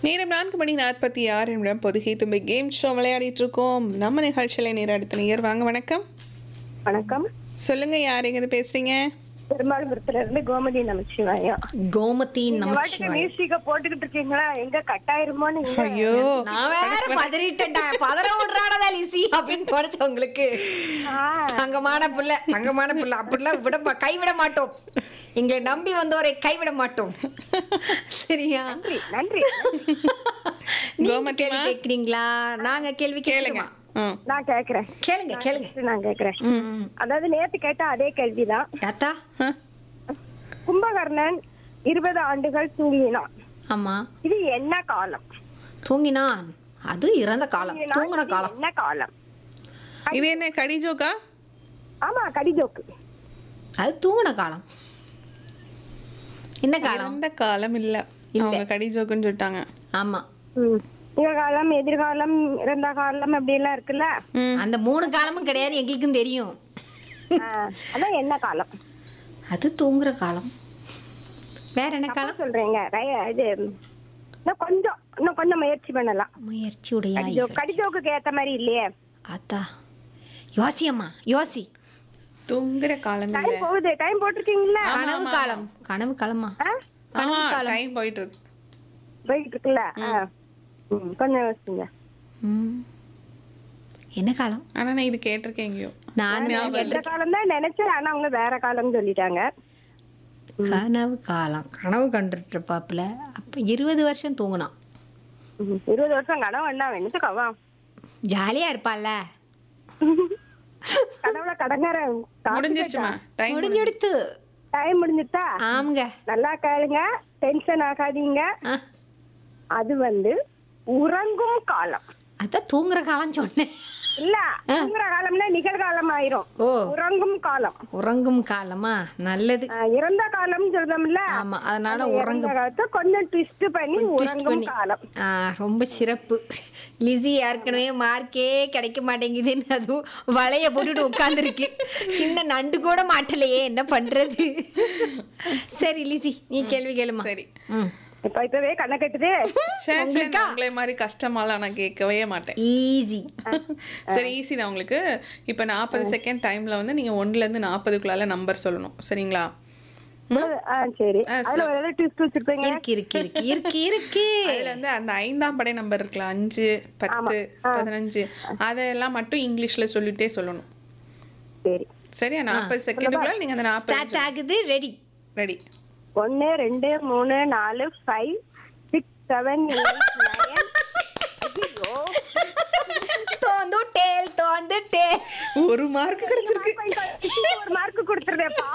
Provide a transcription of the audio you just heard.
நேரம் நான்கு மணி நாற்பத்தி ஆறு நிமிடம் பொதுகை தும்பி கேம் ஷோ விளையாடிட்டு இருக்கோம் நம்ம நிகழ்ச்சியில நேரம் அடுத்த நேயர் வாங்க வணக்கம் வணக்கம் சொல்லுங்க யார் எங்க பேசுறீங்க பெருமாள்புரத்துல இருந்து கோமதி நமச்சிவாயம் கோமதி இந்த வாட்டுக்கு நமச்சிவாய் மியூசிக்க போட்டுக்கிட்டு இருக்கீங்களா எங்க கட்டாயிருமோன்னு இங்க ஐயோ நான் வேற பதறிட்டேன்டா பதற விடுறாடா லிசி அப்படின்னு தோணுச்சு உங்களுக்கு ஆ, தங்கமான புள்ள தங்கமான புள்ள அப்படிலாம் விட மா- கைவிட மாட்டோம் எங்களை நம்பி வந்தோரை கைவிட மாட்டோம் சரியா நன்றி நன்றி நீங்க கோமதிமா? கேள்வி கேக்குறீங்களா நாங்க கேள்வி கேளுங்க கேளுங்க ஆ. நான் கேக்குறேன் கேளுங்க கேளுங்க நான் கேக்குறேன் ம். அதாவது நேத்து கேட்ட அதே கேள்விதான் யாத்தா ஆ. கும்பகர்ணன் இருபது ஆண்டுகள் தூங்கினான் ஆமா இது என்ன காலம் தூங்கினான் அது இறந்த காலம் தூங்கினான், தூங்கின இது காலம் என்ன காலம் இது என்ன கடி ஜோக்கா ஆமா கடிஜோக்கு அது தூங்கின காலம் என்ன காலம் அந்த காலம் இல்ல அவங்க கடி ஜோக்குன்னு சொல்லிட்டாங்க ஆமா ம். நிகழ்காலம் எதிர்காலம் இறந்த காலம் அப்படி எல்லாம் இருக்குல்ல ம். அந்த மூணு காலமும் கிடையாது எங்களுக்கும் தெரியும் ஆ, அதான் என்ன காலம் அது தூங்குற காலம் வேற என்ன தப்பா காலம் சொல்றீங்க ரை- இது இன்னும் கொஞ்சம் இன்னும் கொஞ்சம் முயற்சி பண்ணலாம் முயற்சி உடைய கடிஜோ கடிஜோக்கு ஏத்த மாதிரி இல்லையே அத்தா யோசி அம்மா யோசி தூங்குற காலம் இல்ல டைம் போகுது டைம் போட்டிருக்கீங்களா கனவு காலம் கனவு காலமா ஆமா டைம் போயிட்டு இருக்கு போயிட்டு இருக்குல்ல ஆ. ம், கொஞ்சம் யோசிங்க ம். என்ன காலம் ஆனா நான் இது கேட்டிருக்கேன் எங்கேயோ நான் எந்த காலம் தான் நினைச்சேன் ஆனா அவங்க வேற காலம் சொல்லிட்டாங்க கனவு காலம் கனவு கண்டுட்டு பாப்புல அப்ப இருபது வருஷம் தூங்கினான் ம், இருபது வருஷம் கனவு என்ன என்னத்துக்கவா ஜாலியா இருப்பாள்ல கனவுல கடங்கார முடிஞ்சிருச்சுமா டைம் முடிஞ்செடுத்து டைம் முடிஞ்சுட்டா ஆமாங்க நல்லா கேளுங்க டென்ஷன் ஆகாதீங்க ஆ, அது வந்து உறங்கும் காலம் அதான் தூங்குற காலம் சொன்னேன் இல்ல தூங்குற காலம்னா நிகழ்காலம் ஆயிரும் ஓ உறங்கும் காலம் உறங்கும் காலமா நல்லது ஆ, இறந்த காலம் சொல்றோம்ல ஆமா அதனால இறந்த உறங்கும் காலத்தை கொஞ்சம் ட்விஸ்ட் பண்ணி twist உறங்கும் பண்ணி. காலம் ஆ, ரொம்ப சிறப்பு லிசி ஏற்கனவே மார்க்கே கிடைக்க மாட்டேங்குதுன்னு அதுவும் வளைய போட்டுட்டு உட்காந்துருக்கு சின்ன நண்டு கூட மாட்டலையே என்ன பண்றது சரி லிசி நீ கேள்வி கேளுமா சரி ம் இப்ப இப்பவே கண்ணை கட்டுது சரி சரி நான் உங்களை மாதிரி கஷ்டமாலாம் நான் கேட்கவே மாட்டேன் ஈஸி சரி ஈஸி தான் உங்களுக்கு இப்போ நாற்பது செகண்ட் டைம்ல வந்து நீங்க ஒண்ணுல இருந்து நாற்பதுக்குள்ளால நம்பர் சொல்லணும் சரிங்களா ஆ சரி ஆ, அதுல ஒரு ட்விஸ்ட் வச்சிருப்பீங்க இருக்கு இருக்கு இருக்கு இருக்கு இருக்கு அதுல வந்து அந்த ஐந்தாம் படை நம்பர் இருக்குல்ல அஞ்சு பத்து பதினஞ்சு அதெல்லாம் மட்டும் இங்கிலீஷ்ல சொல்லிட்டே சொல்லணும் சரி சரியா நாற்பது செகண்டுக்குள்ள நீங்க அந்த நாற்பது ஸ்டார்ட் ஆகுது ரெடி ரெடி ஒன்னு ரெண்டு மூணு நாலு five six seven eight nine தோந்து டேல் தோந்து டேல் ஒரு மார்க் கிடைச்சிருக்கு ஒரு மார்க் கொடுத்துருந்தேன்